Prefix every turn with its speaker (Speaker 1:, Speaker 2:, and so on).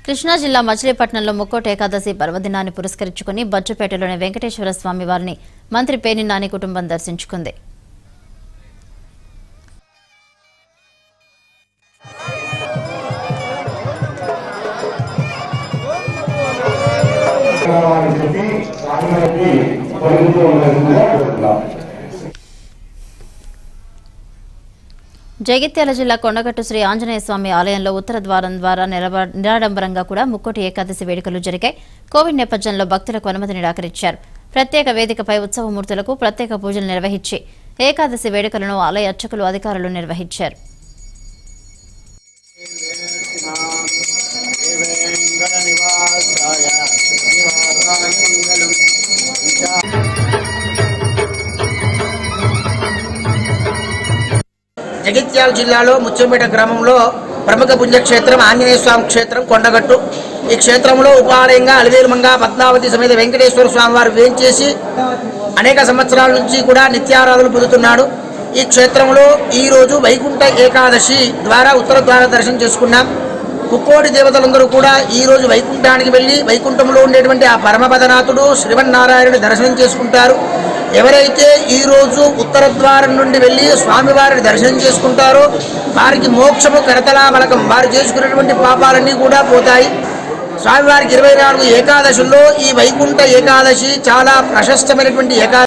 Speaker 1: కృష్ణా జిల్లా మచిలీపట్నంలో ముక్కోటి ఏకాదశి పర్వదినాన్ని పురస్కరించుకుని బజ్జుపేటలోని వెంకటేశ్వర స్వామి వారిని మంత్రి పేర్ని నాని కుటుంబం దర్శించుకుంది
Speaker 2: అని చెప్పి స్వామివారికి పలుకుతూ ఉన్నట్టుగా కోరుతున్నాం
Speaker 1: జగిత్యాల జిల్లా కొండగట్టు శ్రీ ఆంజనేయ స్వామి ఆలయంలో ఉత్తర ద్వారం ద్వారా నిలబ- నిరాడంబరంగా కూడా ముక్కోటి ఏకాదశి వేడుకలు జరిగాయి కోవిడ్ నేపథ్యంలో భక్తులకు అనుమతి నిరాకరించారు ప్రత్యేక వేదికపై ఉత్సవమూర్తులకు ప్రత్యేక పూజలు నిర్వహించి ఏకాదశి వేడుకలను ఆలయ అర్చకులు అధికారులు నిర్వహించారు
Speaker 3: జగిత్యాల జిల్లాలో ముచ్చంపేట గ్రామంలో ప్రముఖ పుణ్యక్షేత్రం ఆంజనేయ స్వామి క్షేత్రం కొండగట్టు ఈ క్షేత్రంలో ఉపాలయంగా అలివేలుమంగా పద్మావతి సమేత వెంకటేశ్వర స్వామి వారు వేంచేసి అనేక సంవత్సరాల నుంచి కూడా నిత్యారాధనలు పొందుతున్నాడు ఈ క్షేత్రంలో ఈ రోజు వైకుంఠ ఏకాదశి ద్వారా ఉత్తర ద్వార దర్శనం చేసుకున్నాం ముక్కోటి దేవతలందరూ కూడా ఈ రోజు వైకుంఠానికి వెళ్ళి వైకుంఠంలో ఉండేటువంటి ఆ పరమపదనాథుడు శ్రీవన్నారాయణుడి దర్శనం చేసుకుంటారు ఎవరైతే ఈ రోజు ఉత్తర ద్వారం నుండి వెళ్ళి స్వామివారిని దర్శనం చేసుకుంటారో వారికి మోక్షము కరతలామలకం వారు చేసుకున్నటువంటి పాపాలన్నీ కూడా పోతాయి స్వామివారికి ఇరవై నాలుగు ఏకాదశుల్లో ఈ వైకుంఠ ఏకాదశి చాలా ప్రశస్తమైనటువంటి ఏకాదశి